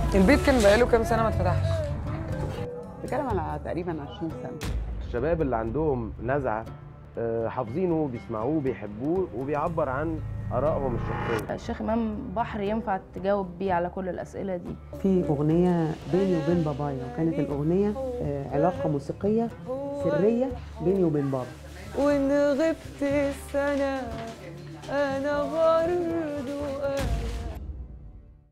البيت كان بقاله كام سنه ما اتفتحش بتكلم على تقريبا 20 سنه الشباب اللي عندهم نزعه آه، حافظينه بيسمعوه بيحبوه وبيعبر عن ارائهم الشخصيه الشيخ امام بحر ينفع تجاوب بيه على كل الاسئله دي في اغنيه بيني وبين بابايا وكانت الاغنيه آه، علاقه موسيقيه سريه بيني وبين بابا وان غبت سنه انا برضو